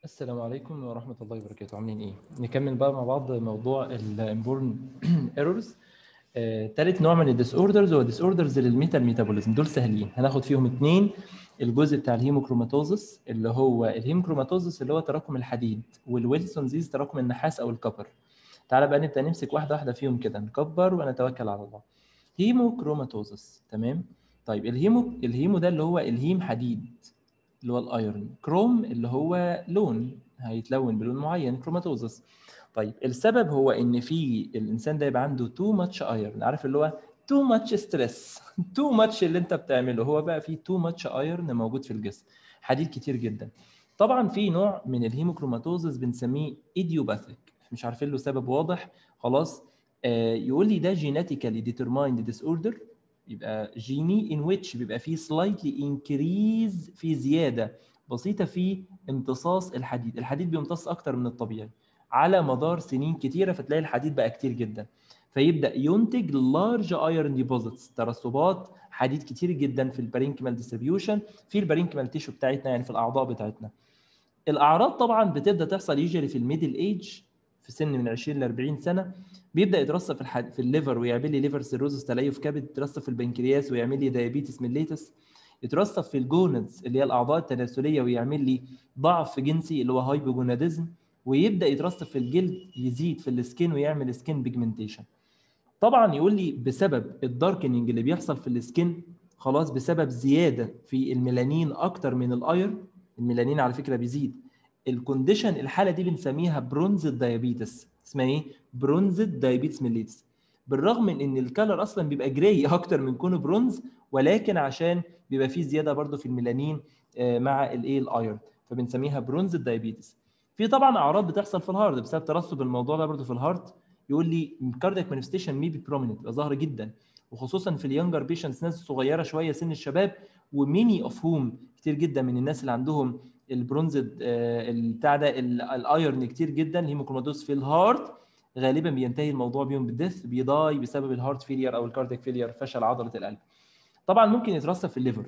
السلام عليكم ورحمة الله وبركاته عاملين ايه؟ نكمل بقى مع بعض موضوع الامبورن ايرورز تالت نوع من الديس اوردرز هو ديس اوردرز للميتال ميتابوليزم دول سهلين هناخد فيهم اتنين الجزء بتاع الهيموكروماتوزس اللي هو الهيموكروماتوزس اللي هو تراكم الحديد والويلسون زيز تراكم النحاس او الكبر تعالى بقى نبدا نمسك واحده واحده فيهم كده نكبر ونتوكل على الله هيموكروماتوزس تمام طيب الهيمو الهيمو ده اللي هو الهيم حديد اللي هو الايرون كروم اللي هو لون هيتلون بلون معين كروماتوزس طيب السبب هو ان في الانسان ده يبقى عنده تو ماتش ايرون عارف اللي هو تو ماتش ستريس تو ماتش اللي انت بتعمله هو بقى في تو ماتش ايرون موجود في الجسم حديد كتير جدا طبعا في نوع من الهيموكروماتوزس بنسميه ايديوباثيك مش عارفين له سبب واضح خلاص آه يقول لي ده جيناتيكالي ديترمايند ديس اوردر يبقى جيني ان ويتش بيبقى فيه سلايتلي انكريز في زياده بسيطه في امتصاص الحديد الحديد بيمتص اكتر من الطبيعي على مدار سنين كتيره فتلاقي الحديد بقى كتير جدا فيبدا ينتج لارج ايرون ديبوزيتس ترسبات حديد كتير جدا في البارينكيمال ديستريبيوشن في البارينكيمال تيشو بتاعتنا يعني في الاعضاء بتاعتنا الاعراض طبعا بتبدا تحصل يجري في الميدل ايج في سن من 20 ل 40 سنه بيبدا يترسب في الحد... في الليفر ويعمل لي ليفر سيروزس تليف كبد يترسب في البنكرياس ويعمل لي دايابيتس ميليتس يترسب في الجونز اللي هي الاعضاء التناسليه ويعمل لي ضعف جنسي اللي هو هايبوجوناديزم ويبدا يترسب في الجلد يزيد في السكين ويعمل سكين بيجمنتيشن طبعا يقول لي بسبب الداركنينج اللي بيحصل في السكين خلاص بسبب زياده في الميلانين اكتر من الايرن الميلانين على فكره بيزيد الكونديشن الحاله دي بنسميها برونز دايابيتس اسمها ايه برونز دايابيتس ميليتس بالرغم من ان الكالر اصلا بيبقى جراي اكتر من كونه برونز ولكن عشان بيبقى فيه زياده برضو في الميلانين مع الايه الايرن فبنسميها برونز دايابيتس في طبعا اعراض بتحصل في الهارت بسبب ترسب الموضوع ده برضو في الهارت يقول لي كاردياك مانيفستيشن مي بي بروميننت بيبقى ظاهره جدا وخصوصا في اليونجر بيشنتس ناس صغيره شويه سن الشباب وميني اوف هوم كتير جدا من الناس اللي عندهم البرونزد بتاع ده الايرن كتير جدا الهيموكروماتوز في الهارت غالبا بينتهي الموضوع بيهم بالدث بيضاي بسبب الهارت فيلير او الكاردياك فيلير فشل عضله القلب طبعا ممكن يترسب في الليفر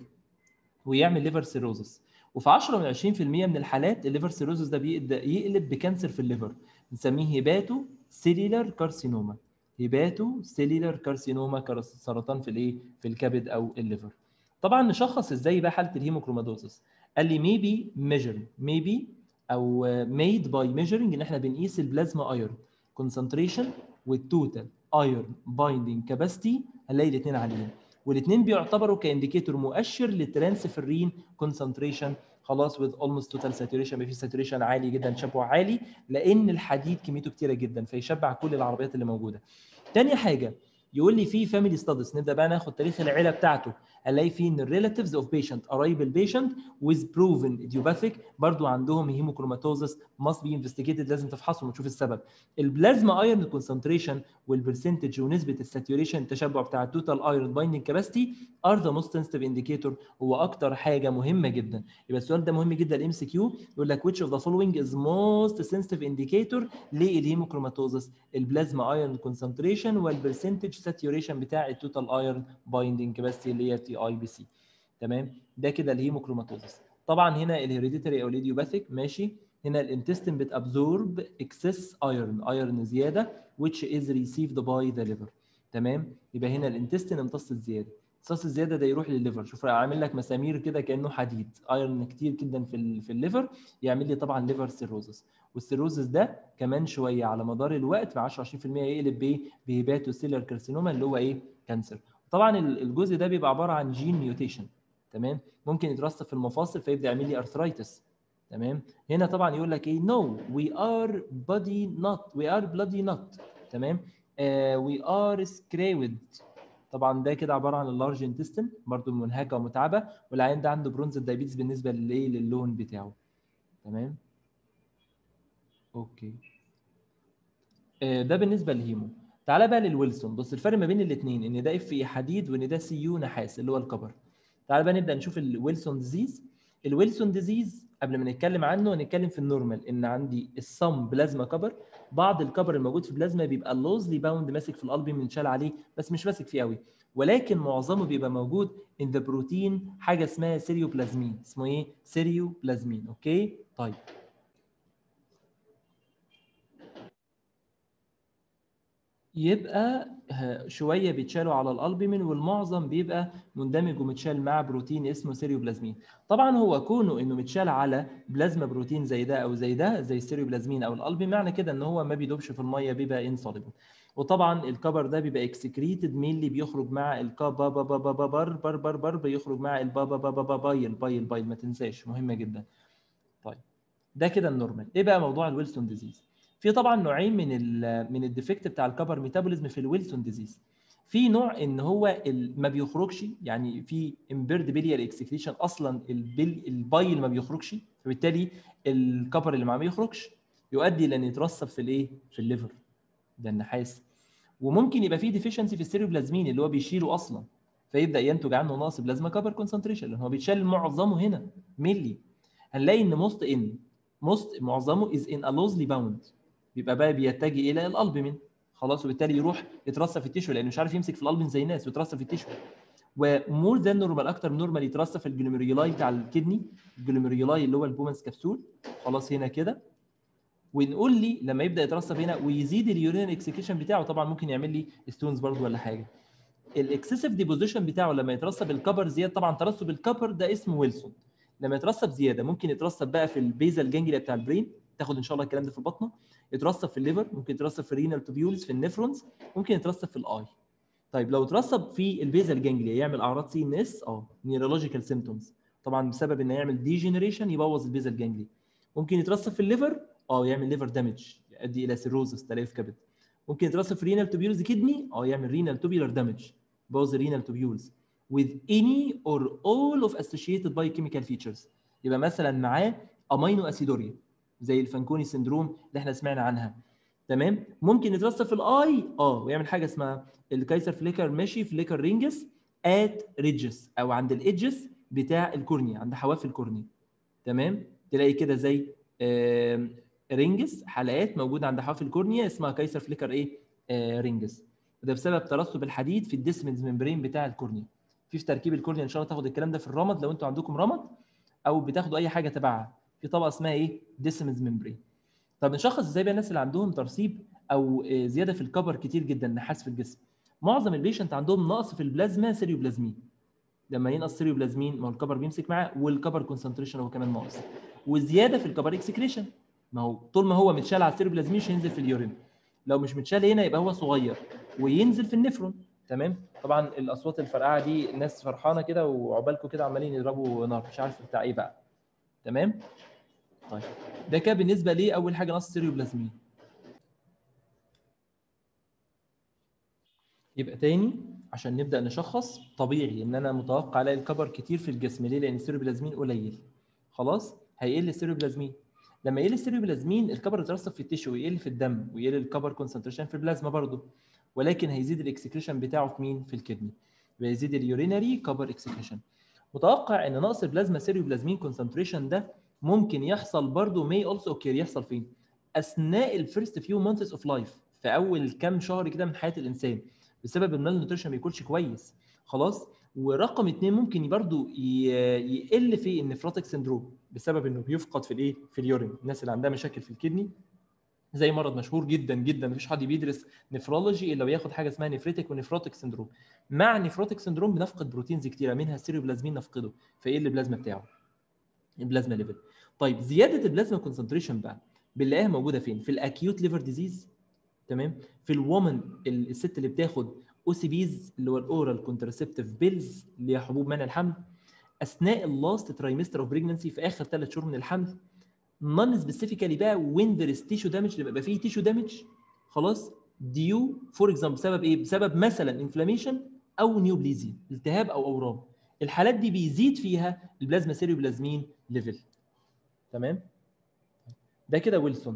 ويعمل ليفر سيروزس وفي 10 من 20% من الحالات الليفر سيروزس ده بيبدا يقلب بكانسر في الليفر بنسميه هيباتو سيلولار كارسينوما هيباتو سيلولار كارسينوما سرطان في الايه في الكبد او الليفر طبعا نشخص ازاي بقى حاله الهيموكروماتوزس قال لي ميبي ميجر ميبي او ميد باي ميجرنج ان احنا بنقيس البلازما ايرون كونسنتريشن والتوتال ايرون بايندينج كاباسيتي هنلاقي الاثنين عاليين والاثنين بيعتبروا كانديكيتور مؤشر للترانسفيرين كونسنتريشن خلاص with almost total saturation في ساتوريشن عالي جدا تشبع عالي لان الحديد كميته كتيره جدا فيشبع كل العربيات اللي موجوده تاني حاجه يقول لي في فاميلي ستاديز نبدا بقى ناخد تاريخ العيله بتاعته الاقي فيه ان الريلاتيفز اوف بيشنت قرايب البيشنت ويز بروفن ايديوباثيك برضو عندهم هيموكروماتوزس ماست بي انفستيجيتد لازم تفحصهم وتشوف السبب البلازما ايرون كونسنتريشن والبرسنتج ونسبه الساتوريشن التشبع بتاع التوتال ايرون بايندنج كاباسيتي ار ذا موست سنسيتيف انديكيتور هو اكتر حاجه مهمه جدا يبقى السؤال ده مهم جدا الام سي كيو يقول لك which of the following is most sensitive indicator للهيموكروماتوزس البلازما ايرون كونسنتريشن والبرسنتج ساتوريشن بتاع التوتال ايرون بايندنج كاباسيتي اللي هي تي اي بي سي تمام ده كده الهيموكروماتوزس طبعا هنا الهيريديتري او الايديوباثيك ماشي هنا الانتستين بتابزورب اكسس ايرون ايرون زياده which is received by the liver تمام يبقى هنا الانتستين امتص الزياده امتصاص الزياده ده يروح للليفر شوف عامل لك مسامير كده كانه حديد ايرون كتير جدا في في الليفر يعمل لي طبعا ليفر سيروزس والسيروزس ده كمان شويه على مدار الوقت في 10 20% يقلب بايه بهيباتو سيلر كارسينوما اللي هو ايه كانسر طبعا الجزء ده بيبقى عباره عن جين ميوتيشن تمام ممكن يترسب في المفاصل فيبدا يعمل لي ارثرايتس تمام هنا طبعا يقول لك ايه نو وي ار بودي نوت وي ار بلادي نوت تمام وي ار سكريود طبعا ده كده عباره عن اللارج انتستين برضو منهكه ومتعبه والعيان ده عنده برونز الدايبيتس بالنسبه للايه للون بتاعه تمام اوكي آه ده بالنسبه للهيمو تعالى بقى للويلسون بص الفرق ما بين الاثنين ان ده اف اي حديد وان ده سي يو نحاس اللي هو الكبر تعالى بقى نبدا نشوف الويلسون ديزيز الويلسون ديزيز قبل ما نتكلم عنه هنتكلم في النورمال ان عندي الصم بلازما كبر بعض الكبر الموجود في البلازما بيبقى اللوزلي باوند ماسك في القلب بنشال عليه بس مش ماسك فيه قوي ولكن معظمه بيبقى موجود ان ذا بروتين حاجه اسمها سيريوبلازمين اسمه ايه سيريوبلازمين اوكي طيب يبقى ه- شويه بيتشالوا على الالبومين والمعظم بيبقى مندمج ومتشال مع بروتين اسمه سيريوبلازمين طبعا هو كونه انه متشال على بلازما بروتين زي ده او زي ده زي السيريوبلازمين او الالبومين معنى كده ان هو ما بيدوبش في الميه بيبقى انسوليبل وطبعا الكبر ده بيبقى اكسكريتد مين بيخرج مع الكابا بابا بابا بر بر بر بر بيخرج مع البابا بابا بابا بايل بايل بايل ما تنساش مهمه جدا طيب ده كده النورمال ايه بقى موضوع الويلسون ديزيز في طبعا نوعين من ال من الديفكت بتاع الكبر ميتابوليزم في الويلسون ديزيز في نوع ان هو ال- ما بيخرجش يعني في امبيرد بيليال اكسكريشن اصلا البل البايل ما بيخرجش فبالتالي الكبر اللي معاه ما يخرجش يؤدي الى ان يترسب في الايه في الليفر ده النحاس وممكن يبقى فيه ديفيشنسي في السيروبلازمين اللي هو بيشيله اصلا فيبدا ينتج عنه نقص بلازما كبر كونسنتريشن لان هو بيتشال معظمه هنا ملي هنلاقي ان موست ان موست معظمه از ان لوزلي باوند بيبقى بقى بيتجه الى الالبومين خلاص وبالتالي يروح يترسب في التيشو لانه مش عارف يمسك في الالبومين زي الناس ويترسب في التيشو ومور ذان نورمال اكتر من نورمال يترسب في الجلوميريولاي بتاع الكدني الجلوميريولاي اللي هو البومنس كبسول خلاص هنا كده ونقول لي لما يبدا يترسب هنا ويزيد اليورين اكسكريشن بتاعه طبعا ممكن يعمل لي ستونز برضو ولا حاجه الاكسسيف ديبوزيشن بتاعه لما يترسب الكبر زياده طبعا ترسب الكبر ده اسمه ويلسون لما يترسب زياده ممكن يترسب بقى في البيزال جانجليا بتاع البرين تاخد ان شاء الله الكلام ده في البطنه يترسب في الليفر ممكن يترسب في الرينال توبيولز في النفرونز ممكن يترسب في الاي طيب لو اترسب في البيزال جانجليا يعمل اعراض سي ان اس اه نيورولوجيكال سيمتومز طبعا بسبب انه يعمل ديجنريشن يبوظ البيزال جانجليا ممكن يترسب في الليفر اه يعمل ليفر دامج يؤدي الى سيروزس تليف كبد ممكن يترسب في رينال توبيولز كدني اه يعمل رينال توبيولار دامج يبوظ الرينال توبيولز with any or all of associated biochemical features يبقى مثلا معاه امينو اسيدوريا زي الفانكوني سندروم اللي احنا سمعنا عنها تمام ممكن يترسب في الاي اه ويعمل حاجه اسمها الكايسر فليكر ماشي فليكر رينجس ات ريدجز او عند الايدجز بتاع الكورنيا عند حواف الكورنيا تمام تلاقي كده زي آم، رينجس حلقات موجوده عند حواف الكورنيا اسمها كايسر فليكر ايه آه رينجس وده بسبب ترسب الحديد في الديسمنز ممبرين بتاع الكورنيا في في تركيب الكورنيا ان شاء الله تاخد الكلام ده في الرمد لو انتوا عندكم رمد او بتاخدوا اي حاجه تبعها في طبقه اسمها ايه ديسمنز ممبرين طب نشخص ازاي بقى الناس اللي عندهم ترسيب او آه، زياده في الكبر كتير جدا نحاس في الجسم معظم البيشنت عندهم نقص في البلازما سيريوبلازمين لما ينقص سيريوبلازمين ما هو الكبر بيمسك معاه والكبر كونسنتريشن هو كمان ناقص وزياده في الكبر اكسكريشن ما هو طول ما هو متشال على السيريوبلازمين مش هينزل في اليورين لو مش متشال هنا يبقى هو صغير وينزل في النفرون تمام طبعا الاصوات الفرقعه دي الناس فرحانه كده وعقبالكم كده عمالين يضربوا نار مش عارف بتاع ايه بقى تمام طيب ده كده بالنسبه ليه اول حاجه نقص سيريوبلازمين يبقى تاني عشان نبدا نشخص طبيعي ان انا متوقع الاقي الكبر كتير في الجسم ليه لان السيروبلازمين قليل خلاص هيقل السيروبلازمين لما يقل السيروبلازمين الكبر يترسب في التيشو ويقل في الدم ويقل الكبر كونسنتريشن في البلازما برضه ولكن هيزيد الاكسكريشن بتاعه في مين في الكدني ويزيد اليورينري كبر اكسكريشن متوقع ان نقص البلازما سيروبلازمين كونسنتريشن ده ممكن يحصل برضه may also occur يحصل فين اثناء الفيرست فيو مانثس اوف لايف في اول كام شهر كده من حياه الانسان بسبب المال نيوتريشن ما بياكلش كويس خلاص ورقم اثنين ممكن برضو ي- يقل في النفروتيك سندروم بسبب انه بيفقد في الايه في اليورين الناس اللي عندها مشاكل في الكدني زي مرض مشهور جدا جدا مفيش حد بيدرس نفرولوجي الا وياخد حاجه اسمها نفريتك ونفروتيك سندروم مع نفروتيك سندروم بنفقد بروتينز كتيره منها السيروبلازمين نفقده فيقل البلازما بتاعه البلازما ليفل طيب زياده البلازما كونسنتريشن بقى بنلاقيها موجوده فين في الاكيوت ليفر ديزيز تمام في الومن الست اللي بتاخد او سي بيز اللي هو الاورال كونترسبتيف بيلز اللي هي حبوب منع الحمل اثناء اللاست ترايمستر اوف بريجنسي في اخر ثلاث شهور من الحمل نون سبيسيفيكالي بقى وين ذير از تيشو دامج لما يبقى فيه تيشو دامج خلاص ديو فور اكزامبل بسبب ايه؟ بسبب مثلا انفلاميشن او نيوبليزيا التهاب او اورام الحالات دي بيزيد فيها البلازما سيريوبلازمين ليفل تمام ده كده ويلسون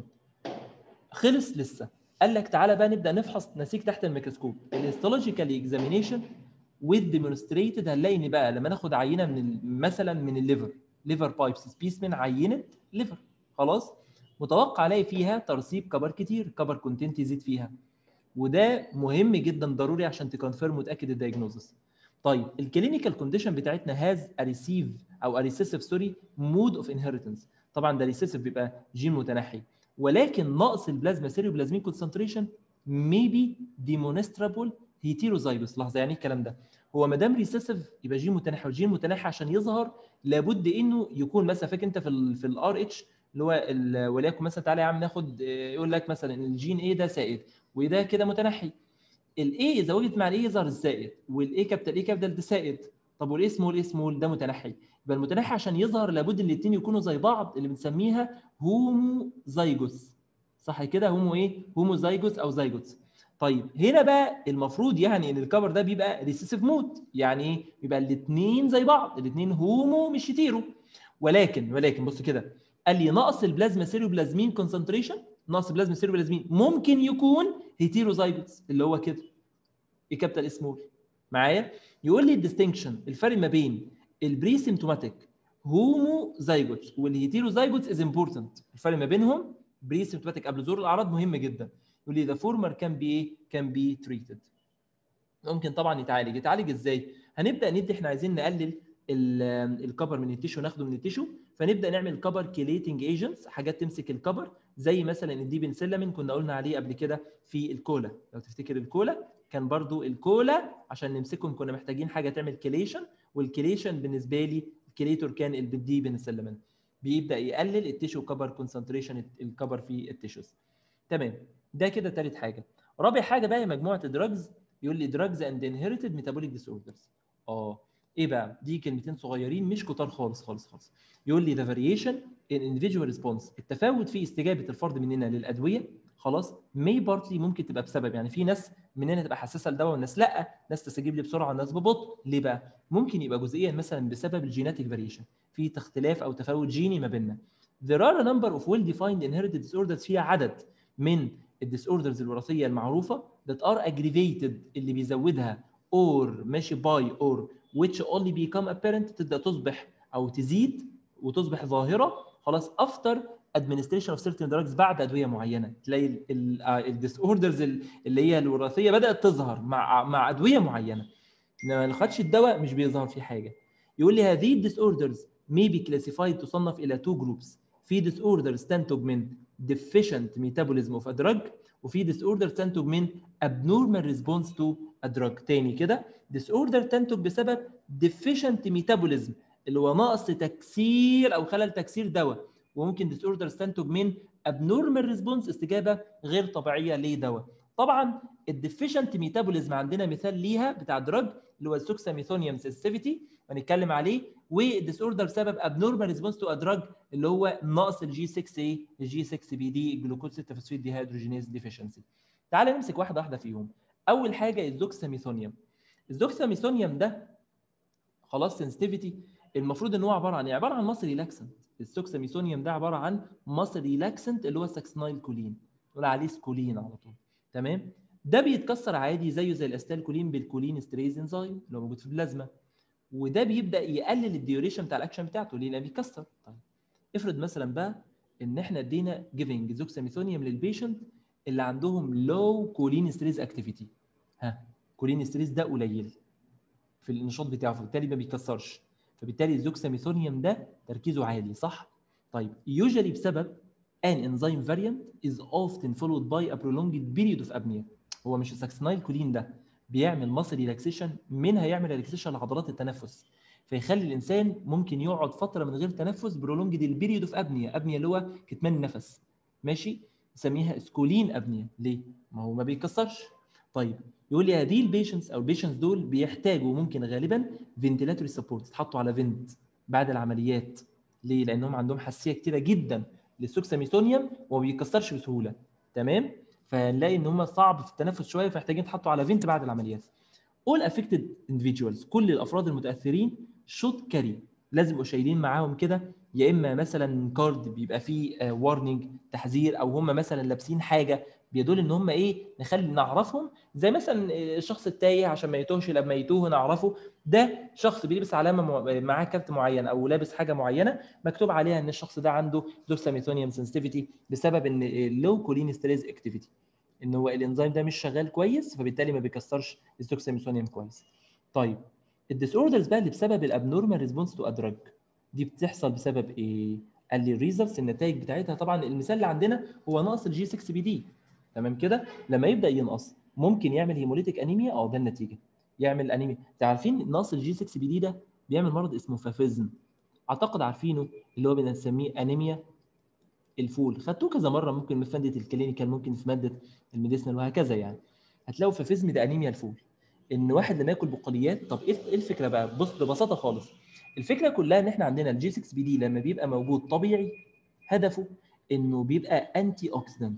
خلص لسه قال لك تعالى بقى نبدا نفحص نسيج تحت الميكروسكوب الهيستولوجيكال اكزامينيشن with demonstrated هنلاقي ان بقى لما ناخد عينه من ال- مثلا من الليفر ليفر بايبس سبيسمن عينه ليفر خلاص متوقع الاقي فيها ترسيب كبر كتير كبر كونتنت يزيد فيها وده مهم جدا ضروري عشان تكونفيرم وتاكد الدايجنوزس طيب الكلينيكال كونديشن بتاعتنا هاز ريسيف او ريسيسيف سوري مود اوف انهيرتنس طبعا ده ريسيسيف بيبقى جين متنحي ولكن نقص البلازما سيريوبلازمين كونسنتريشن maybe demonstrable heterozygous لحظه يعني ايه الكلام ده هو ما دام ريسيسيف يبقى جين متناحي والجين متناحي عشان يظهر لابد انه يكون مثلا فاكر انت في ال في الار اتش اللي هو ال- وليكن مثلا تعالى يا عم ناخد آه، يقول لك مثلا إن الجين ايه ده سائد وده كده متنحي الاي اذا وجدت مع الاي يظهر الزائد والاي كابيتال اي كابيتال ده سائد طب والاي سمول اي سمول ده متنحي يبقى المتنحي عشان يظهر لابد ان الاثنين يكونوا زي بعض اللي بنسميها هومو زايجوس صح كده هومو ايه هومو زايجوس او زايجوس طيب هنا بقى المفروض يعني ان الكفر ده بيبقى ريسيسيف مود يعني ايه بيبقى الاثنين زي بعض الاثنين هومو مش هيتيرو ولكن ولكن بص كده قال لي نقص البلازما سيروبلازمين كونسنتريشن نقص البلازما سيروبلازمين ممكن يكون هيتيروزايجوس اللي هو كده ايه كابيتال اسمول معايا يقول لي الديستنكشن الفرق ما بين البري سيمتوماتيك هومو زايجوتس والهيتيروزايجوتس از امبورتنت الفرق ما بينهم بري سيمتوماتيك قبل ظهور الاعراض مهم جدا يقول لي ذا فورمر كان بي ايه كان بي تريتد ممكن طبعا يتعالج يتعالج ازاي هنبدا ندي احنا عايزين نقلل ال- الكبر من التيشو ناخده من التيشو فنبدا نعمل كبر كيليتنج ايجنتس حاجات تمسك الكبر زي مثلا الديبنسلامين كنا قلنا عليه قبل كده في الكولا لو تفتكر الكولا كان برضو الكولا عشان نمسكهم كنا محتاجين حاجه تعمل كيليشن والكيليشن بالنسبه لي الكيليتور كان الديبنسلامين بيبدا يقلل التيشو كبر كونسنتريشن الكبر في التيشوز تمام ده كده ثالث حاجه رابع حاجه بقى هي مجموعه الدراجز يقول لي دراجز اند انهيرتد ميتابوليك ديس اوردرز اه ايه بقى دي كلمتين صغيرين مش كتار خالص خالص خالص يقول لي ذا فاريشن ان individual response التفاوت في استجابه الفرد مننا للادويه خلاص مي بارتلي ممكن تبقى بسبب يعني في ناس مننا تبقى حساسه لدواء والناس لا ناس تستجيب لي بسرعه وناس ببطء ليه بقى ممكن يبقى جزئيا مثلا بسبب الجيناتيك فاريشن في اختلاف او تفاوت جيني ما بيننا there are a number of well defined inherited disorders فيها عدد من الديس اوردرز الوراثيه المعروفه that are aggravated اللي بيزودها or ماشي باي or which only become apparent تبدا تصبح او تزيد وتصبح ظاهره خلاص افتر administration of certain drugs بعد ادويه معينه تلاقي الديس اوردرز اللي هي الوراثيه بدات تظهر مع مع ادويه معينه انما ما خدش الدواء مش بيظهر فيه حاجه يقول لي هذه الديس اوردرز may be classified تصنف الى تو جروبس في ديس اوردرز تنتج من deficient metabolism of a drug وفي ديس اوردر تنتج من abnormal response to a drug تاني كده ديس اوردر تنتج بسبب deficient metabolism اللي هو نقص تكسير او خلل تكسير دواء وممكن ديس اوردر تنتج من abnormal response استجابه غير طبيعيه لدواء طبعا الديفيشنت ميتابوليزم عندنا مثال ليها بتاع دراج اللي هو السوكساميثونيوم سنسيفيتي هنتكلم عليه والديس اوردر بسبب ابنورمال ريسبونس تو ادراج اللي هو نقص الجي 6 اي الجي 6 بي دي الجلوكوز 6 فوسفيت دي هيدروجينيز ديفيشنسي تعال نمسك واحده واحده فيهم اول حاجه الزوكساميثونيوم الزوكساميثونيوم ده خلاص سنسيتيفيتي المفروض ان هو عباره عن ايه عباره عن مصل ريلاكسنت السوكساميثونيوم ده عباره عن مصل ريلاكسنت اللي هو ساكسنايل كولين نقول عليه سكولين على طول تمام ده بيتكسر عادي زيه زي الاستال كولين بالكولين ستريز انزيم اللي هو موجود في البلازما وده بيبدا يقلل الديوريشن بتاع الاكشن بتاعته ليه؟ لانه بيكسر طيب افرض مثلا بقى ان احنا ادينا جيفنج زوكساميثونيوم للبيشنت اللي عندهم لو كولين ستريز اكتيفيتي ها كولين ستريز ده قليل في النشاط بتاعه فبالتالي ما بيكسرش فبالتالي الزوكساميثونيوم ده تركيزه عالي صح؟ طيب يوجوالي بسبب an enzyme variant is often followed by a prolonged period of apnea هو مش الساكسنايل كولين ده بيعمل مصل ريلاكسيشن منها يعمل ريلاكسيشن لعضلات التنفس فيخلي الانسان ممكن يقعد فتره من غير تنفس برولونجد البيريود اوف ابنيا ابنيا اللي هو كتمان النفس ماشي نسميها سكولين ابنيا ليه ما هو ما بيكسرش طيب يقول لي هذه البيشنتس او البيشنتس دول بيحتاجوا ممكن غالبا فنتيلاتوري سبورت يتحطوا على فنت بعد العمليات ليه لانهم عندهم حساسيه كتيره جدا للسوكساميثونيوم وما بيكسرش بسهوله تمام فنلاقي ان هم صعب في التنفس شويه فمحتاجين يتحطوا على فينت بعد العمليات all affected individuals كل الافراد المتاثرين should carry لازم يبقوا شايلين معاهم كده يا اما مثلا كارد بيبقى فيه وارنينج تحذير او هم مثلا لابسين حاجه بيدل ان هم ايه نخلي نعرفهم زي مثلا الشخص التايه عشان ما يتوهش لما يتوه نعرفه ده شخص بيلبس علامه معاه كارت معين او لابس حاجه معينه مكتوب عليها ان الشخص ده عنده زوكساميثونيوم سنسيتيفيتي بسبب ان اللو كولين ستريز اكتيفيتي ان هو الانزيم ده مش شغال كويس فبالتالي ما بيكسرش الزوكساميثونيوم كويس طيب الديس اوردرز بقى اللي بسبب الابنورمال ريسبونس تو ادراج دي بتحصل بسبب ايه قال لي الريزلتس النتائج بتاعتها طبعا المثال اللي عندنا هو نقص الجي 6 بي دي تمام كده لما يبدا ينقص ممكن يعمل هيموليتيك انيميا اه ده النتيجه يعمل انيميا انتوا عارفين نقص الجي 6 بي دي ده بيعمل مرض اسمه فافيزم اعتقد عارفينه اللي هو بنسميه انيميا الفول خدتوه كذا مره ممكن في ماده الكلينيكال ممكن في ماده الميديسنال وهكذا يعني هتلاقوا فافيزم ده انيميا الفول ان واحد لما ياكل بقوليات طب ايه إيه الفكره بقى بص ببساطه خالص الفكره كلها ان احنا عندنا الجي 6 بي دي لما بيبقى موجود طبيعي هدفه انه بيبقى انتي اوكسيدنت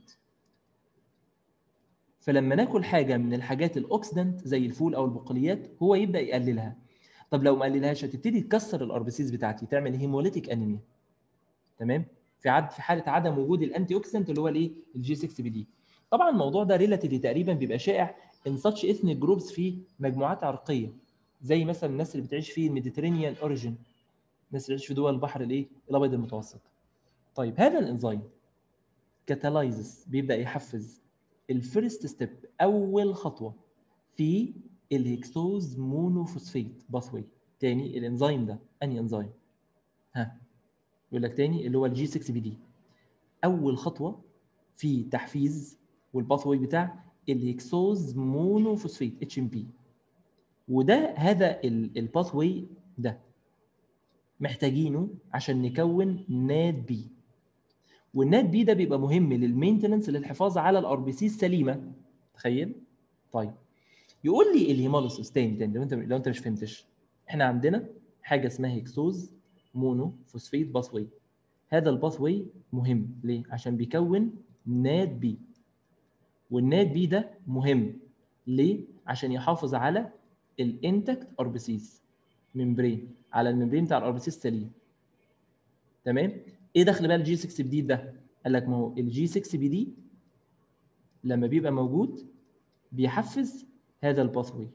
فلما ناكل حاجه من الحاجات الاوكسيدنت زي الفول او البقوليات هو يبدا يقللها طب لو ما قللهاش هتبتدي تكسر الاربسيس بتاعتي تعمل هيموليتيك انيميا تمام في عد في حاله عدم وجود الانتي اوكسيدنت اللي هو الايه الجي 6 بي دي طبعا الموضوع ده ريلاتيفلي تقريبا بيبقى شائع ان ساتش اثنيك جروبس في مجموعات عرقيه زي مثلا الناس اللي بتعيش في الميديترينيان اوريجين الناس اللي بتعيش في دول البحر الايه الابيض المتوسط طيب هذا الانزيم كاتالايزس بيبدا يحفز الفيرست ستيب اول خطوه في الهكسوز مونوفوسفيت باثوي تاني الانزيم ده انهي انزيم ها يقول لك تاني اللي هو الجي 6 بي دي اول خطوه في تحفيز والباثوي بتاع الهكسوز مونوفوسفيت اتش ام بي وده هذا الباثوي ده محتاجينه عشان نكون ناد بي والناد بي ده بيبقى مهم للمينتننس للحفاظ على الار بي سي السليمه تخيل طيب يقول لي الهيموليسيس تاني تاني لو انت لو انت مش فهمتش احنا عندنا حاجه اسمها هيكسوز مونو فوسفيت باثوي هذا الباثوي مهم ليه عشان بيكون ناد بي والناد بي ده مهم ليه عشان يحافظ على الانتكت اربسيس ممبرين على الممبرين بتاع الاربسيس سليم تمام ايه دخل بقى الجي 6 بي دي ده قال لك ما هو الجي 6 بي دي لما بيبقى موجود بيحفز هذا الباثوي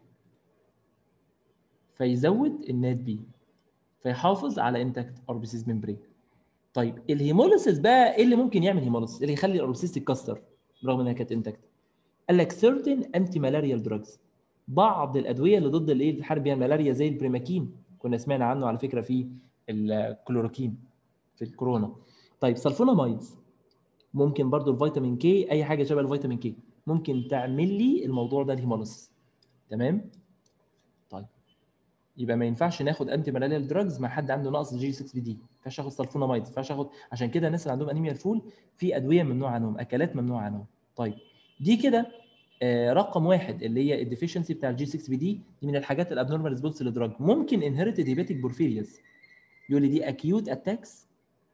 فيزود الناد بي فيحافظ على انتكت اربسيس ممبرين طيب الهيموليسيس بقى ايه اللي ممكن يعمل هيموليسيس اللي يخلي الاربسيس تتكسر رغم انها كانت انتكت قال لك certain anti malarial drugs بعض الادويه اللي ضد الايه بتحارب بيها الملاريا زي البريماكين كنا سمعنا عنه على فكره في الكلوروكين في الكورونا طيب سلفونامايدز ممكن برضو الفيتامين كي اي حاجه شبه الفيتامين كي ممكن تعمل لي الموضوع ده الهيموليسيس تمام طيب يبقى ما ينفعش ناخد انتي مالاريال دراجز مع حد عنده نقص جي 6 بي دي ما ينفعش اخد سلفونامايدز ما ينفعش اخد عشان كده الناس اللي عندهم انيميا الفول في ادويه ممنوع عنهم اكلات ممنوع عنهم طيب دي كده آه رقم واحد اللي هي الديفيشنسي بتاع الجي 6 بي دي دي من الحاجات الابنورمال ريسبونس للدراج ممكن انهيرتد هيباتيك بورفيرياز يقول لي دي اكيوت اتاكس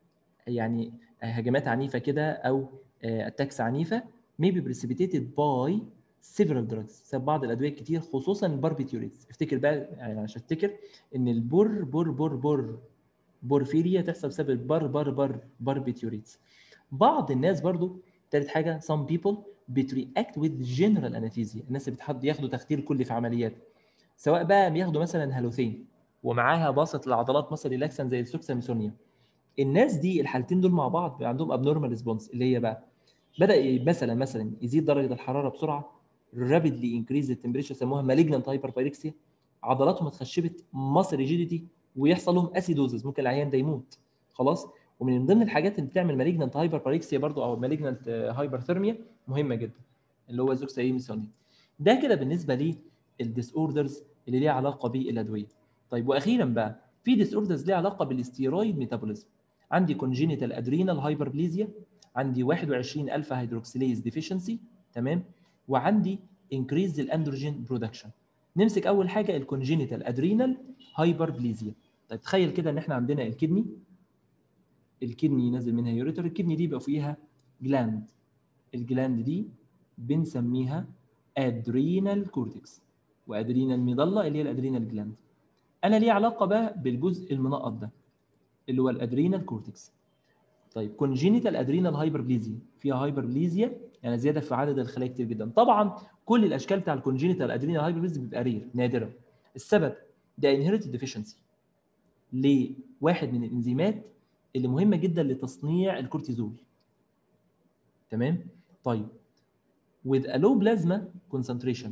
يعني هجمات عنيفه كده او اتاكس عنيفه may be precipitated by several drugs بسبب بعض الادويه الكتير خصوصا الباربيتيوريتس افتكر بقى يعني عشان افتكر ان البور بور بور بور بورفيريا تحصل بسبب البر بر بر باربيتيوريتس بعض الناس برضو ثالث حاجه some people بترياكت with general anesthesia الناس اللي بتحط ياخدوا تخدير كلي في عمليات سواء بقى بياخدوا مثلا هالوثين ومعاها باسط العضلات مثلا ريلاكسن زي السوكساميسونيا الناس دي الحالتين دول مع بعض بيبقى عندهم ابنورمال ريسبونس اللي هي بقى بدا مثلا مثلا يزيد درجه الحراره بسرعه رابيدلي انكريز التمبريتشر سموها مالجنانت هايبربايركسيا عضلاتهم اتخشبت ماسل ريجيديتي ويحصل لهم اسيدوزز ممكن العيان ده يموت خلاص ومن ضمن الحاجات اللي بتعمل مالجنانت هايبربايركسيا برضو او مالجنانت هايبرثيرميا مهمه جدا اللي هو زوكسايميسوني ده كده بالنسبه للديس اوردرز اللي ليها علاقه بالادويه طيب واخيرا بقى في ديس اوردرز ليها علاقه بالاستيرويد ميتابوليزم عندي كونجينيتال ادرينال هايبربليزيا عندي 21 الفا هيدروكسيليز ديفيشنسي تمام وعندي انكريز الاندروجين برودكشن نمسك اول حاجه الكونجينيتال ادرينال هايبربليزيا طيب تخيل كده ان احنا عندنا الكدني الكدني نازل منها يوريتر الكدني دي بيبقى فيها جلاند الجلاند دي بنسميها ادرينال كورتكس وادرينال ميدالا اللي هي الادرينال جلاند انا ليه علاقه بقى بالجزء المنقط ده اللي هو الادرينال كورتكس طيب كونجينيتال ادرينال هايبربليزيا فيها هايبربليزيا يعني زياده في عدد الخلايا كتير جدا طبعا كل الاشكال بتاع الكونجينيتال ادرينال هايبربليزيا بيبقى رير نادره السبب ده انهيرتد ديفيشنسي لواحد من الانزيمات اللي مهمه جدا لتصنيع الكورتيزول تمام طيب with a low plasma concentration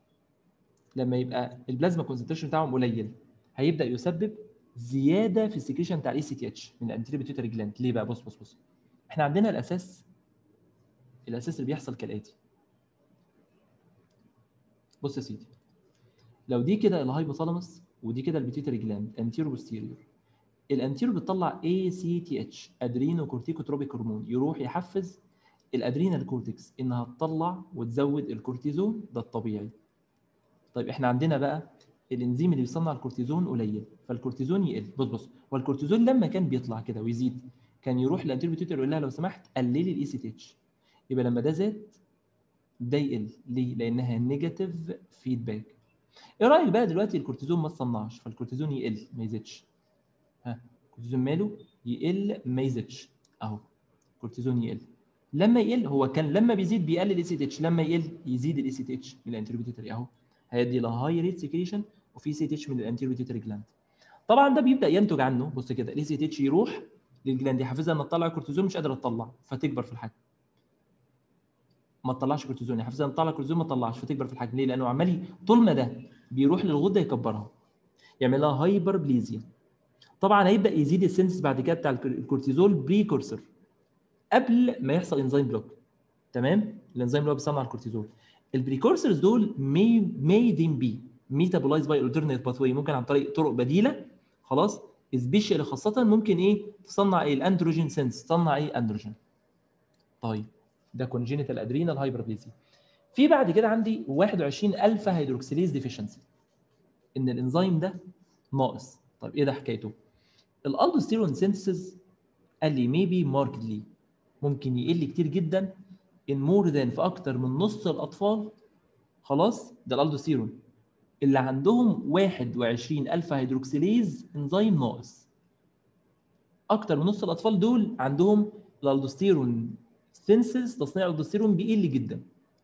لما يبقى البلازما كونسنتريشن بتاعهم قليل هيبدا يسبب زياده في السكريشن بتاع الاي سي تي اتش من الانتيري بيتيوتري جلاند ليه بقى بص بص بص احنا عندنا الاساس الاساس اللي بيحصل كالاتي بص يا سيدي لو دي كده الهايبوثالاموس ودي كده البيتيوتري جلاند انتيرو بوستيريور الانتيرو بتطلع اي سي تي اتش ادرينو كورتيكوتروبيك هرمون يروح يحفز الادرينال كورتكس انها تطلع وتزود الكورتيزون ده الطبيعي طيب احنا عندنا بقى الانزيم اللي بيصنع الكورتيزون قليل فالكورتيزون يقل بص بص هو الكورتيزون لما كان بيطلع كده ويزيد كان يروح للانتيرو بيتيوتري يقول لها لو سمحت قللي الاي سي تي اتش يبقى لما ده زاد ده يقل ليه؟ لانها نيجاتيف فيدباك ايه رايك بقى دلوقتي الكورتيزون ما تصنعش فالكورتيزون يقل ما يزيدش ها الكورتيزون ماله يقل ما يزيدش اهو الكورتيزون يقل لما يقل هو كان لما بيزيد بيقلل الاي سي تي اتش لما يقل يزيد الاي سي تي اتش من الانتربيوتري اهو هيدي لهاي ريت سكريشن وفي سي تي اتش من الانتربيوتري جلاند طبعا ده بيبدا ينتج عنه بص كده الاي سي تي اتش يروح للجلاند يحفزها انها تطلع كورتيزون مش قادره تطلع فتكبر في الحجم ما تطلعش كورتيزون يحفزها تطلع كورتيزون ما تطلعش فتكبر في الحجم ليه؟ لانه عمال طول ما ده بيروح للغده يكبرها يعمل لها هايبر بليزيا طبعا هيبدا يزيد السنس بعد كده بتاع الكورتيزول بريكورسور قبل ما يحصل انزيم بلوك تمام الانزيم اللي هو بيصنع الكورتيزول البريكورسورز دول مي ميدين بي ميتابولايز باي الترنيت باثوي ممكن عن طريق طرق بديله خلاص سبيشال خاصه ممكن ايه تصنع ايه الاندروجين سنس تصنع ايه اندروجين طيب ده كونجينيتال ادرينال هايبربليزيا في بعد كده عندي 21 الفا هيدروكسيليز ديفيشنسي ان الانزيم ده ناقص طب ايه ده حكايته الالدوستيرون سينثيسيس قال لي ميبي ماركتلي ممكن يقل كتير جدا ان مور ذان في اكتر من نص الاطفال خلاص ده الالدوستيرون اللي عندهم 21 الفا هيدروكسيليز انزيم ناقص اكتر من نص الاطفال دول عندهم الالدوستيرون سينسز تصنيع الالدوستيرون بيقل جدا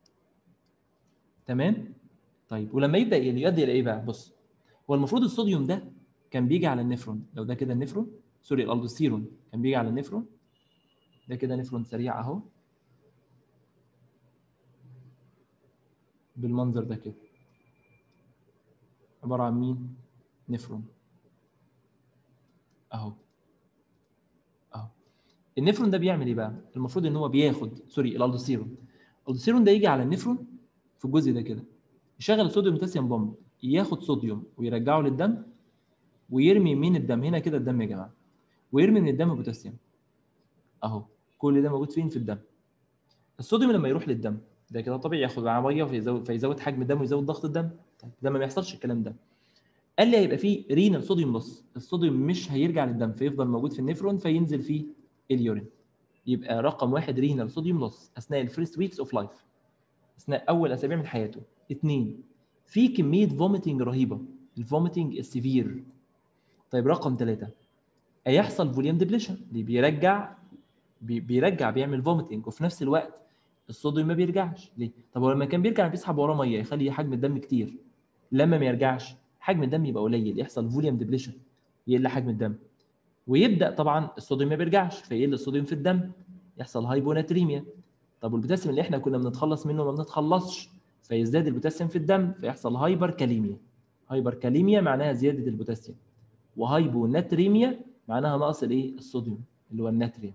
تمام طيب ولما يبدا يقل يؤدي الى ايه بقى بص هو المفروض الصوديوم ده كان بيجي على النفرون لو ده كده النفرون سوري الالدوستيرون كان بيجي على النفرون ده كده نفرون سريع اهو بالمنظر ده كده عباره عن مين نفرون اهو اهو النفرون ده بيعمل ايه بقى المفروض ان هو بياخد سوري الالدوستيرون الالدوستيرون ده يجي على النفرون في الجزء ده كده يشغل الصوديوم بوتاسيوم بومب ياخد صوديوم ويرجعه للدم ويرمي من الدم هنا كده الدم يا جماعه ويرمي من الدم بوتاسيوم اهو كل ده موجود فين في الدم الصوديوم لما يروح للدم ده كده طبيعي ياخد معاه ميه فيزود فيزود حجم الدم ويزود ضغط الدم طيب ده ما بيحصلش الكلام ده قال لي هيبقى فيه رينال صوديوم لوس الصوديوم مش هيرجع للدم فيفضل موجود في النفرون فينزل في اليورين يبقى رقم واحد رينال صوديوم لوس اثناء الفيرست ويكس اوف لايف اثناء اول اسابيع من حياته اثنين في كميه فوميتنج رهيبه الفوميتنج السيفير طيب رقم ثلاثة هيحصل فوليوم ديبليشن اللي بيرجع بي بيرجع بيعمل فوميتنج وفي نفس الوقت الصوديوم ما بيرجعش ليه؟ طب هو لما كان بيرجع بيسحب وراه ميه يخلي حجم الدم كتير لما ما يرجعش حجم الدم يبقى قليل يحصل فوليوم ديبليشن يقل حجم الدم ويبدا طبعا الصوديوم ما بيرجعش فيقل الصوديوم في الدم يحصل هايبوناتريميا طب والبوتاسيوم اللي احنا كنا بنتخلص منه ما بنتخلصش فيزداد البوتاسيوم في الدم فيحصل هايبر كاليميا هايبر كاليميا معناها زياده البوتاسيوم وهايبوناتريميا معناها نقص الايه الصوديوم اللي هو الناتريوم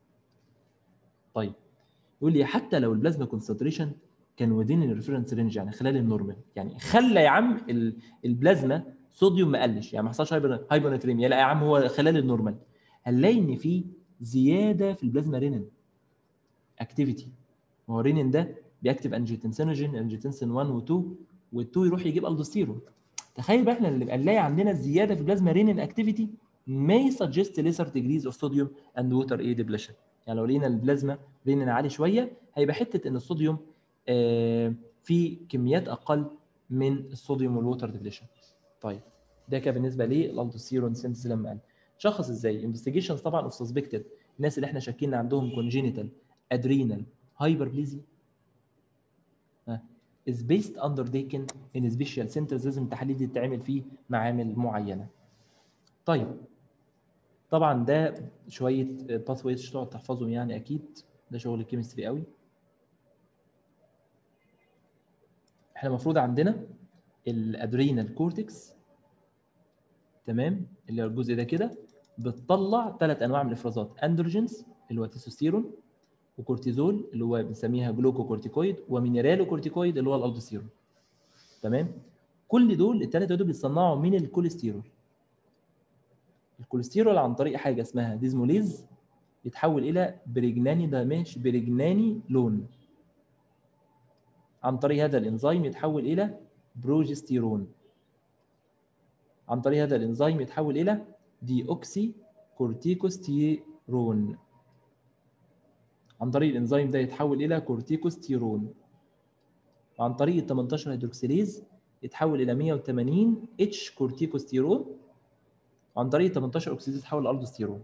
طيب يقول لي حتى لو البلازما كونسنتريشن كان وذين الريفرنس رينج يعني خلال النورمال يعني خلى يا عم البلازما صوديوم ما قلش يعني ما حصلش هايبوناتريميا لا يا عم هو خلال النورمال هنلاقي ان في زياده في البلازما رينين اكتيفيتي ما هو رينين ده بيكتب انجيتنسينوجين انجيتنسين 1 و2 وال2 يروح يجيب الدوستيرون تخيل بقى احنا اللي نلاقي عندنا زياده في البلازما رينين اكتيفيتي may suggest lesser degrees of sodium and water aid depletion يعني لو لقينا البلازما رينين عالي شويه هيبقى حته ان الصوديوم آه في كميات اقل من الصوديوم والووتر ديبليشن طيب ده كان بالنسبه للالدوستيرون سينثيز لما قال شخص ازاي انفستيجيشنز طبعا اوف سسبكتد الناس اللي احنا شاكين عندهم كونجينيتال ادرينال هايبربليزيا is based undertaken in special centers لازم التحاليل دي تتعمل في معامل معينه. طيب طبعا ده شويه باثويز تقعد تحفظهم يعني اكيد ده شغل الكيمستري قوي. احنا المفروض عندنا الادرينال كورتكس تمام اللي هو الجزء ده كده بتطلع ثلاث انواع من الافرازات اندروجينز اللي هو التستوستيرون وكورتيزول اللي هو بنسميها جلوكوكورتيكويد ومينرالو كورتيكويد اللي هو الالدوستيرون تمام كل دول الثلاثه دول بيتصنعوا من الكوليسترول الكوليسترول عن طريق حاجه اسمها ديزموليز يتحول الى بريجناني داماش بريجناني لون عن طريق هذا الانزيم يتحول الى بروجستيرون عن طريق هذا الانزيم يتحول الى دي اوكسي كورتيكوستيرون عن طريق الانزيم ده يتحول الى كورتيكوستيرون وعن طريق ال 18 هيدروكسيليز يتحول الى 180 اتش كورتيكوستيرون عن طريق 18 اكسيديز يتحول لالدوستيرون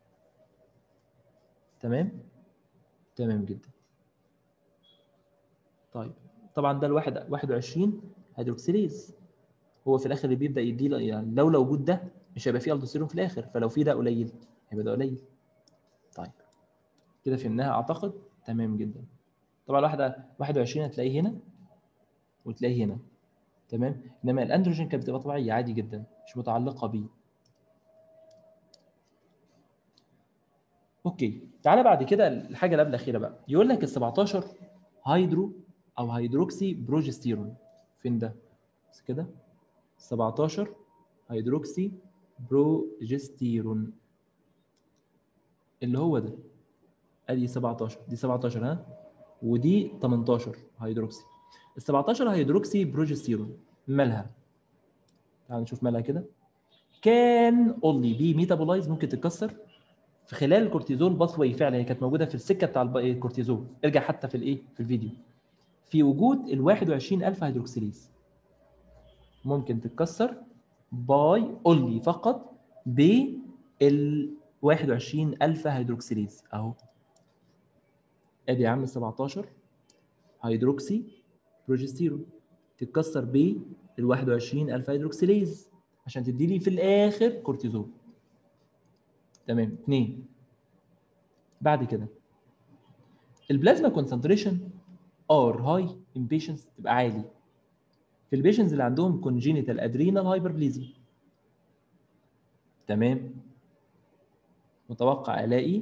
تمام تمام جدا طيب طبعا ده الواحد 21 هيدروكسيليز هو في الاخر اللي بيبدا يدي يعني لولا وجود ده مش هيبقى فيه الدوستيرون في الاخر فلو في ده قليل هيبقى ده قليل طيب كده فهمناها اعتقد تمام جدا طبعا الواحده 21 هتلاقيه هنا وتلاقيه هنا تمام انما الاندروجين كانت بتبقى طبيعيه عادي جدا مش متعلقه بيه اوكي تعالى بعد كده الحاجه اللي قبل الاخيره بقى يقول لك ال 17 هيدرو او هيدروكسي بروجستيرون فين ده بس كده 17 هيدروكسي بروجستيرون اللي هو ده ادي 17 دي 17 ها ودي 18 هيدروكسي ال 17 هيدروكسي بروجستيرون مالها تعال نشوف مالها كده كان اونلي بي ميتابولايز ممكن تتكسر في خلال الكورتيزول باث واي فعلا هي كانت موجوده في السكه بتاع الكورتيزول ارجع حتى في الايه في الفيديو في وجود ال 21000 هيدروكسيليز ممكن تتكسر باي اونلي فقط بال 21000 هيدروكسيليز اهو ادي يا عم 17 هيدروكسي بروجستيرون تتكسر ب ال 21000 هيدروكسيليز عشان تدي لي في الاخر كورتيزول تمام اثنين بعد كده البلازما كونسنتريشن ار هاي ان بيشنتس تبقى عالي في البيشنتس اللي عندهم كونجينيتال ادرينال هايبربليزيا تمام متوقع الاقي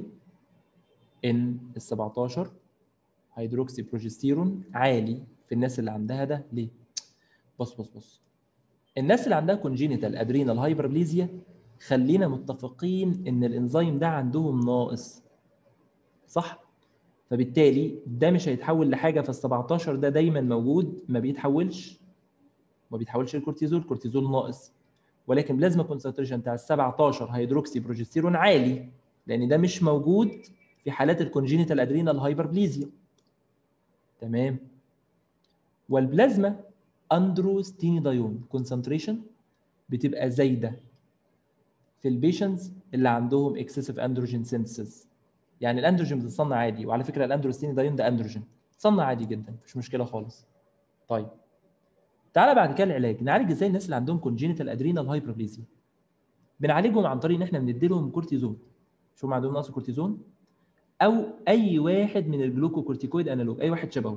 ان ال 17 هيدروكسي بروجستيرون عالي في الناس اللي عندها ده ليه؟ بص بص بص الناس اللي عندها كونجينيتال ادرينال هايبربليزيا خلينا متفقين ان الانزيم ده عندهم ناقص صح فبالتالي ده مش هيتحول لحاجه في ال 17 ده دايما موجود ما بيتحولش ما بيتحولش لكورتيزول كورتيزول ناقص ولكن بلازما كونسنتريشن بتاع ال 17 هيدروكسي بروجستيرون عالي لان ده مش موجود في حالات الكونجينيتال ادرينال هايبربليزيا تمام والبلازما اندروستينيدايون كونسنتريشن بتبقى زايده في البيشنتس اللي عندهم اكسسيف اندروجين سينثيسيس يعني الاندروجين بتتصنع عادي وعلى فكره الاندروستينيدايون ده اندروجين بتتصنع عادي جدا مفيش مشكله خالص طيب تعالى بعد كده العلاج نعالج ازاي الناس اللي عندهم كونجينيتال ادرينال هايبربليزيا بنعالجهم عن طريق ان احنا بندي لهم كورتيزون شو هم عندهم نقص كورتيزون او اي واحد من الجلوكوكورتيكويد انالوج اي واحد شبهه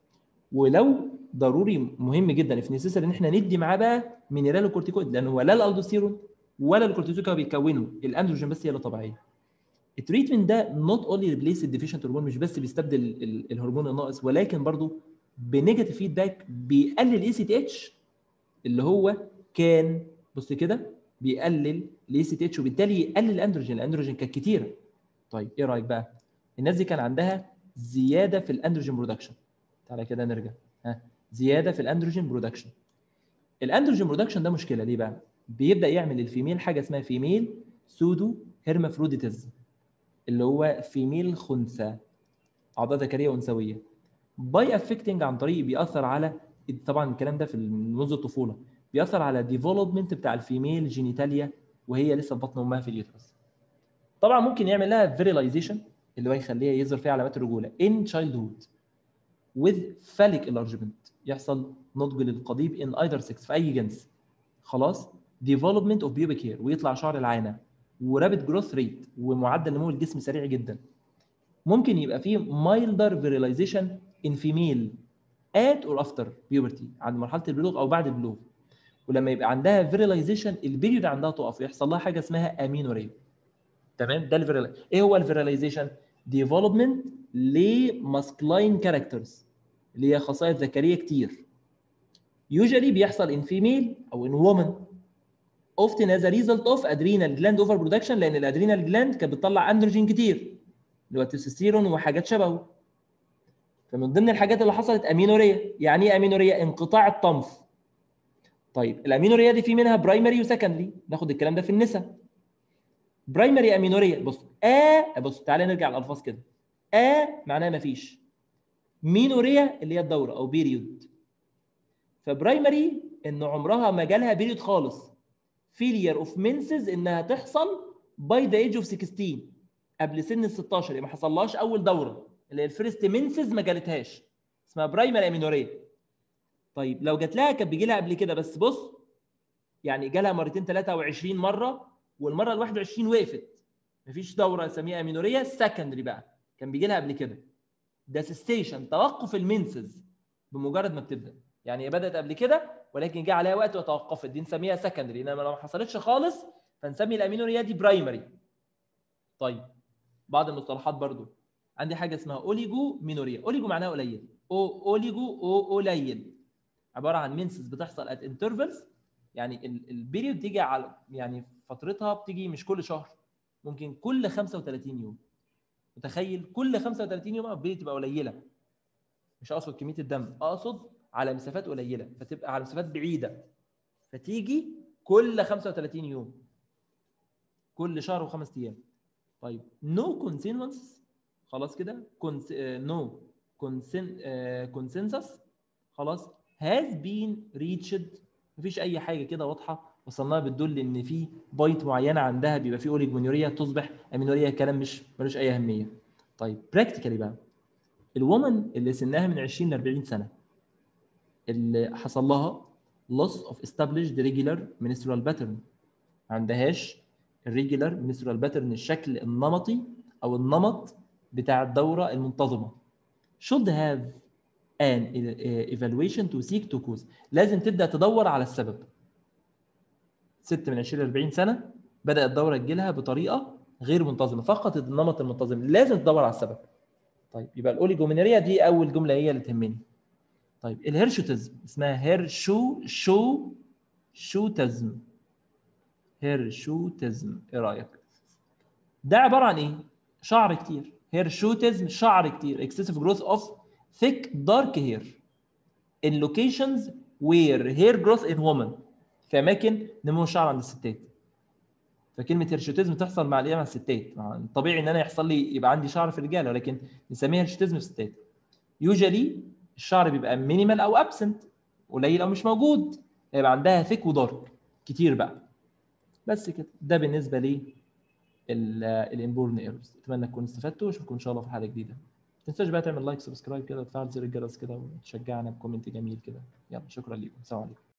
ولو ضروري مهم جدا في نيسيسر ان احنا ندي معاه بقى مينرال كورتيكويد لان هو لا الالدوستيرون ولا الكورتيزون كانوا بيتكونوا الاندروجين بس هي اللي طبيعيه التريتمنت ده نوت اونلي ريبليس الديفيشنت هرمون مش بس بيستبدل الهرمون الناقص ولكن برضه بنيجاتيف فيدباك بيقلل اي سي تي اتش اللي هو كان بص كده بيقلل الاي سي تي اتش وبالتالي يقلل الاندروجين الاندروجين كانت كتيره طيب ايه رايك بقى الناس دي كان عندها زياده في الاندروجين برودكشن تعالى كده نرجع ها زياده في الاندروجين برودكشن الاندروجين برودكشن ده مشكله ليه بقى بيبدا يعمل الفيميل حاجه اسمها فيميل سودو هيرمافروديتيزم اللي هو فيميل خنثى اعضاء ذكريه انثويه باي افكتنج عن طريق بيأثر على طبعا الكلام ده في منذ الطفوله بيأثر على ديفلوبمنت بتاع الفيميل جينيتاليا وهي لسه في بطن امها في اليوترس طبعا ممكن يعمل لها فيريلايزيشن اللي هو يخليها يظهر فيها علامات الرجوله ان تشايلد هود with phallic enlargement يحصل نضج للقضيب in either sex في اي جنس خلاص development of pubic hair ويطلع شعر العانه ورابid جروث ريت ومعدل نمو الجسم سريع جدا ممكن يبقى فيه milder virilization in female at or after puberty عند مرحله البلوغ او بعد البلوغ ولما يبقى عندها virilization البيريود عندها تقف ويحصل لها حاجه اسمها امينوريا تمام ده الفيرال ايه هو الفيراليزيشن usually بيحصل in female او in woman often as a result of adrenal gland overproduction لان الادرينال جلاند كانت بتطلع اندروجين كتير اللي هو التستوستيرون وحاجات شبهه فمن ضمن الحاجات اللي حصلت امينوريا يعني ايه امينوريا انقطاع الطمث طيب الامينوريا دي في منها برايمري وسكندري ناخد الكلام ده في النساء برايمري امينوريا بص ا بص تعالى نرجع الالفاظ كده ا معناها مفيش مينوريا اللي هي الدوره او بيريود فبرايمري ان عمرها ما جالها بيريود خالص فيلير اوف منسز انها تحصل باي ذا ايج اوف 16 قبل سن ال 16 يعني ما حصلهاش اول دوره اللي هي الفيرست منسز ما جالتهاش اسمها برايمري امينوريا طيب لو جات لها كانت بيجي لها قبل كده بس بص يعني جالها مرتين 23 مره والمره ال 21 وقفت مفيش دوره نسميها امينوريا سكندري بقى كان بيجي لها قبل كده ده سيستيشن توقف المنسز بمجرد ما بتبدا يعني هي بدات قبل كده ولكن جه عليها وقت وتوقفت دي نسميها سكندري انما لو ما حصلتش خالص فنسمي الامينوريا دي برايمري طيب بعض المصطلحات برضو عندي حاجه اسمها اوليجو مينوريا اوليجو معناها قليل او اوليجو او قليل عباره عن منسز بتحصل ات انترفلز يعني البيريود تيجي على يعني فترتها بتيجي مش كل شهر ممكن كل 35 يوم متخيل كل 35 يوم البيريود تبقى قليله مش اقصد كميه الدم اقصد على مسافات قليله فتبقى على مسافات بعيده فتيجي كل 35 يوم كل شهر وخمس ايام طيب نو كونسينونس خلاص كده نو كونسنسس خلاص has been reached مفيش اي حاجه كده واضحه وصلناها بتدل ان في بايت معينه عندها بيبقى في اوليجمونوريا تصبح امينوريا كلام مش ملوش اي اهميه طيب براكتيكالي بقى الومن اللي سنها من 20 ل 40 سنه اللي حصل لها loss of established regular menstrual pattern ما عندهاش الريجولار menstrual pattern الشكل النمطي او النمط بتاع الدوره المنتظمه should have an evaluation to seek to cause لازم تبدا تدور على السبب ست من 20 ل 40 سنه بدات الدوره تجيلها بطريقه غير منتظمه فقط النمط المنتظم لازم تدور على السبب طيب يبقى الاوليجومينوريا دي اول جمله هي اللي تهمني طيب الهيرشوتزم اسمها هيرشو شو شوتزم هيرشوتزم ايه رايك ده عباره عن ايه شعر كتير هيرشوتزم شعر كتير excessive growth of thick dark hair in locations where hair growth in women في اماكن نمو الشعر عند الستات فكلمه هيرشوتيزم تحصل مع الايه مع الستات طبيعي ان انا يحصل لي يبقى عندي شعر في الرجاله ولكن نسميها هيرشوتيزم في الستات يوجوالي الشعر بيبقى مينيمال او ابسنت قليل او مش موجود يبقى عندها ثيك ودارك كتير بقى بس كده ده بالنسبه لي الانبورن ايرورز اتمنى تكونوا استفدتوا واشوفكم ان شاء الله في حلقه جديده ما تنساش بقى تعمل لايك سبسكرايب كده وتفعل زر الجرس كده وتشجعنا بكومنت جميل كده يلا شكرا لكم السلام عليكم